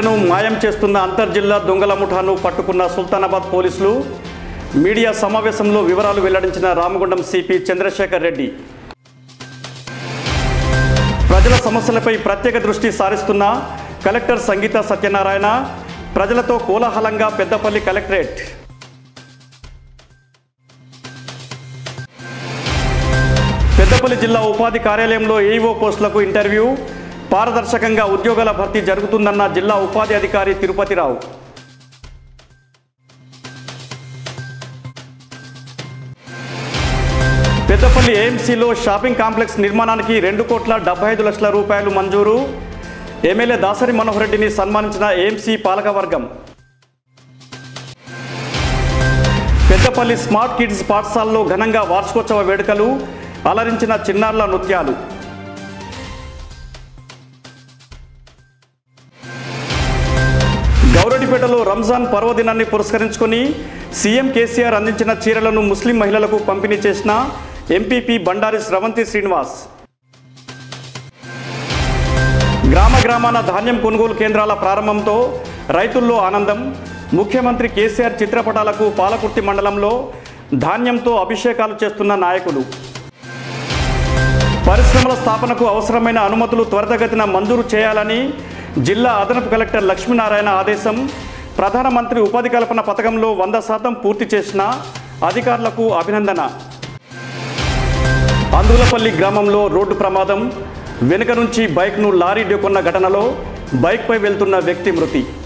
మహిళను మాయం చేస్తున్న అంతర్జిల్లా దొంగల ముఠాను పట్టుకున్న సుల్తానాబాద్ పోలీసులు మీడియా సమావేశంలో వివరాలు వెల్లడించిన రామగుండం సిపి చంద్రశేఖర్ రెడ్డి ప్రజల సమస్యలపై ప్రత్యేక దృష్టి సారిస్తున్న కలెక్టర్ సంగీత సత్యనారాయణ ప్రజలతో కోలాహలంగా పెద్దపల్లి కలెక్టరేట్ పెద్దపల్లి జిల్లా ఉపాధి కార్యాలయంలో ఏఈఓ పోస్టులకు ఇంటర్వ్యూ పారదర్శకంగా ఉద్యోగాల భర్తీ జరుగుతుందన్న జిల్లా ఉపాధి అధికారి తిరుపతిరావు పెద్దపల్లి ఏఎంసీలో షాపింగ్ కాంప్లెక్స్ నిర్మాణానికి రెండు కోట్ల డెబ్బై ఐదు లక్షల రూపాయలు మంజూరు ఎమ్మెల్యే దాసరి మనోహర్ రెడ్డిని సన్మానించిన ఏఎంసీ పాలకవర్గం పెద్దపల్లి స్మార్ట్ కిడ్స్ పాఠశాలలో ఘనంగా వార్షికోత్సవ వేడుకలు అలరించిన చిన్నారుల నృత్యాలు గౌరడిపేటలో రంజాన్ పర్వదినాన్ని పురస్కరించుకొని సీఎం కేసీఆర్ అందించిన చీరలను ముస్లిం మహిళలకు పంపిణీ చేసిన ఎంపీపీ బండారి స్రవంతి శ్రీనివాస్ గ్రామ గ్రామాన ధాన్యం కొనుగోలు కేంద్రాల ప్రారంభంతో రైతుల్లో ఆనందం ముఖ్యమంత్రి కేసీఆర్ చిత్రపటాలకు పాలకుర్తి మండలంలో ధాన్యంతో అభిషేకాలు చేస్తున్న నాయకులు పరిశ్రమల స్థాపనకు అవసరమైన అనుమతులు త్వరితగతిన మంజూరు చేయాలని జిల్లా అదనపు కలెక్టర్ లక్ష్మీనారాయణ ఆదేశం ప్రధానమంత్రి ఉపాధి కల్పన పథకంలో వంద శాతం పూర్తి చేసిన అధికారులకు అభినందన అందులపల్లి గ్రామంలో రోడ్డు ప్రమాదం వెనుక నుంచి బైక్ను లారీ ఢీకొన్న ఘటనలో బైక్పై వెళ్తున్న వ్యక్తి మృతి